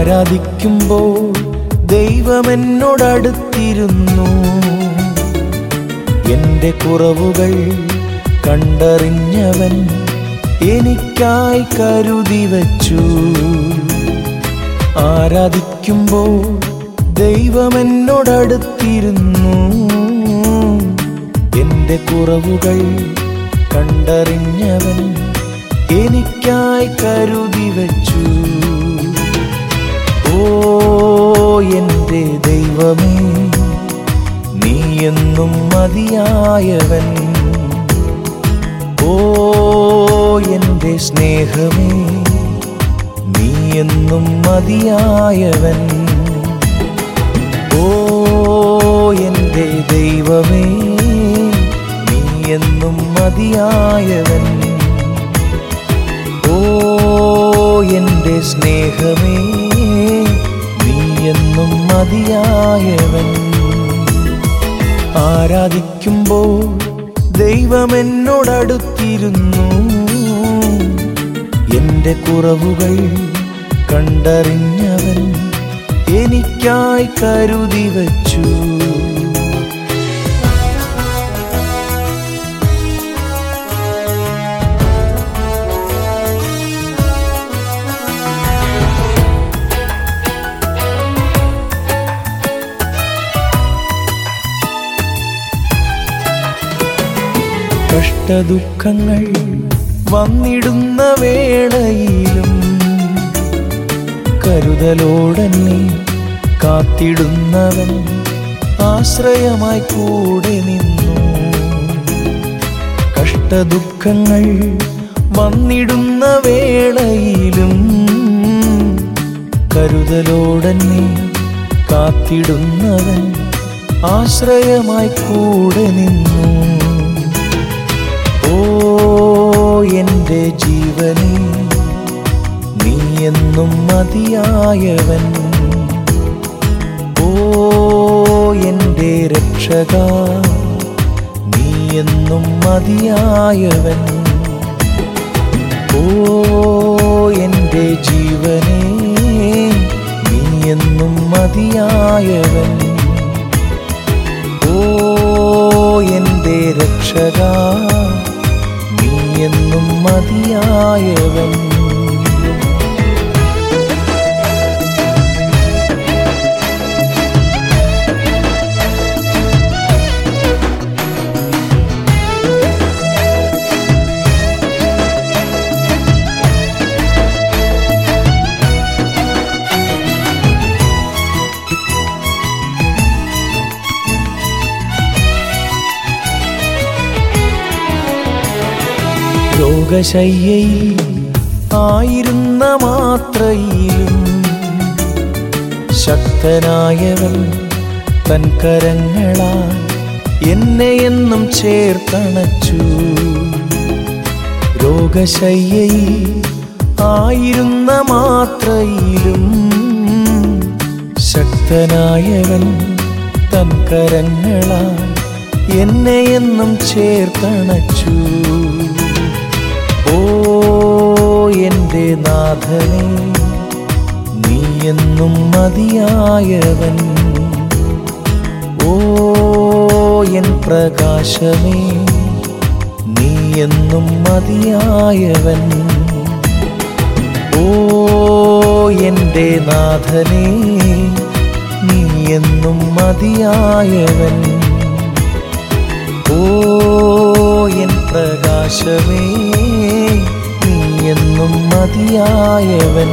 ആരാധിക്കുമ്പോൾ ദൈവമെന്നോടടുത്തിരുന്നു എന്റെ കുറവുകൾ കണ്ടറിഞ്ഞവൻ എനിക്കായി കരുതി വച്ചു ആരാധിക്കുമ്പോൾ ദൈവമെന്നോടടുത്തിരുന്നു എന്റെ കുറവുകൾ കണ്ടറിഞ്ഞവൻ എനിക്കായി കരുതി വച്ചു ഓ എന്റെ ദൈവമേ നീ എന്നും മതിയായവൻ ഓ എന്റെ സ്നേഹമേ നീ എന്നും മതിയായവൻ ഓ എന്റെ ദൈവമേ നീ എന്നും മതിയായവൻ ഓ എന്റെ സ്നേഹമേ നീ എന്നും മതിയായവൻ ആരാധിക്കുമ്പോൾ ദൈവമെന്നോടടുത്തിരുന്നു എന്റെ കുറവുകൾ കണ്ടറിഞ്ഞവൻ എനിക്കായി കരുതി വച്ചു കഷ്ടദുഃഖങ്ങൾ വന്നിടുന്ന വേളയിലും കരുതലോടന്നെ കാത്തിടുന്നവൻ ആശ്രയമായി കൂടെ നിന്നു കഷ്ടദുഃഖങ്ങൾ വന്നിടുന്ന വേളയിലും കരുതലോടന്നെ കാത്തിടുന്നവൻ ആശ്രയമായി കൂടെ നിന്നു ഓ എന്റെ ജീവനെ നീ എന്നും മതിയായവൻ ഓ എന്റെ രക്ഷക നീ എന്നും മതിയായവൻ ഓ എന്റെ ജീവനെ നീ എന്നും മതിയായവൻ ഓ എന്റെ രക്ഷക നീ എന്നും മതിയായവൻ രോഗശയ്യയിൽ ആയിരുന്ന മാത്രയിലും ശക്തനായവൻ തൻ കരങ്ങളാൽ എന്നെ എന്നും ചേർത്തണച്ചു രോഗശയ്യയിൽ ആയിരുന്ന മാത്രയിലും ശക്തനായവൻ തൻ കരങ്ങളാൽ എന്നെ എന്നും ചേർത്തണച്ചു ഓ എന്റെ നാഥനെ നീ എന്നും മതിയായവൻ ഓ എൻ പ്രകാശമേ നീ എന്നും മതിയായവൻ ഓ എന്റെ നാഥനെ നീ എന്നും മതിയായവൻ ഓ എൻ പ്രകാശമേ നീ എന്നും മതിയായവൻ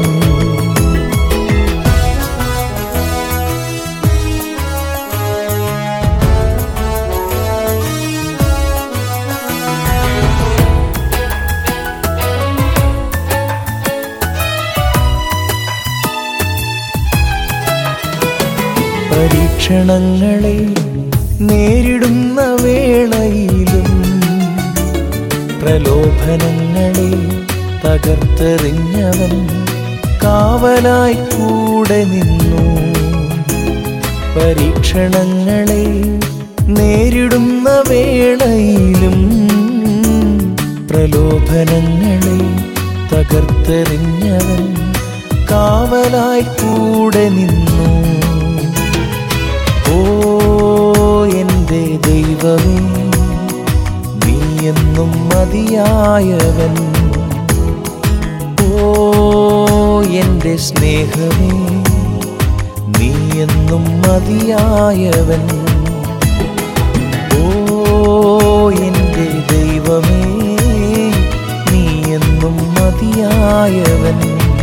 പരീക്ഷണങ്ങളെ നേരിടുന്ന വേളയിലും പ്രലോഭനങ്ങളെ തകർത്തെറിഞ്ഞവൻ കാവലായി കൂടെ നിന്നു പരീക്ഷണങ്ങളെ നേരിടുന്ന വേളയിലും പ്രലോഭനങ്ങളെ തകർത്തെറിഞ്ഞവൻ കാവലായി കൂടെ നിന്നു ഓ എൻ്റെ ദൈവമേ നീ എന്നും മതിയായവൻ ഓ എൻ്റെ സ്നേഹമേ നീ എന്നും മതിയായവൻ ഓ എൻ്റെ ദൈവമേ നീ എന്നും മതിയായവൻ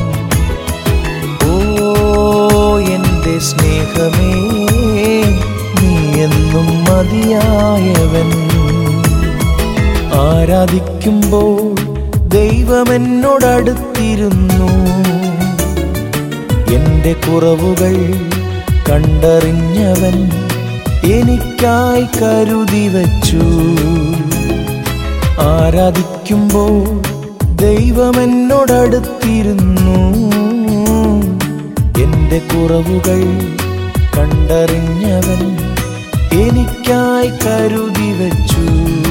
ഓ എൻ്റെ സ്നേഹമേ നീ എന്നും മതിയായവൻ ആരാധിക്കുമ്പോൾ ദൈവമെന്നോടടുത്തിരുന്നു എൻ്റെ കുറവുകൾ കണ്ടറിഞ്ഞവൻ എനിക്കായി കരുതി വച്ചു ആരാധിക്കുമ്പോൾ ദൈവമെന്നോടടുത്തിരുന്നു എൻ്റെ കുറവുകൾ കണ്ടറിഞ്ഞവൻ എനിക്കായി കരുതി വച്ചു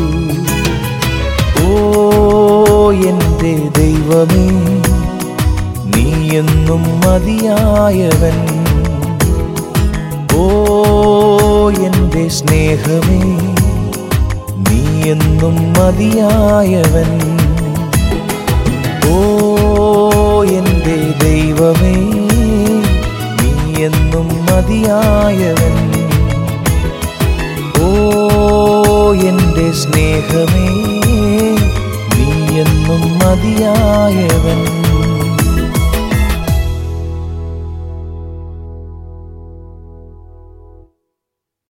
ഓ എൻ്റെ ദൈവമേ നീ എന്നും മതിയായവൻ ഓ എൻ്റെ സ്നേഹമേ നീ എന്നും മതിയായവൻ ഓ എൻ്റെ ദൈവമേ നീ എന്നും മതിയായവൻ ഓ എൻ്റെ സ്നേഹമേ നീ എന്നും മതിയായവൻ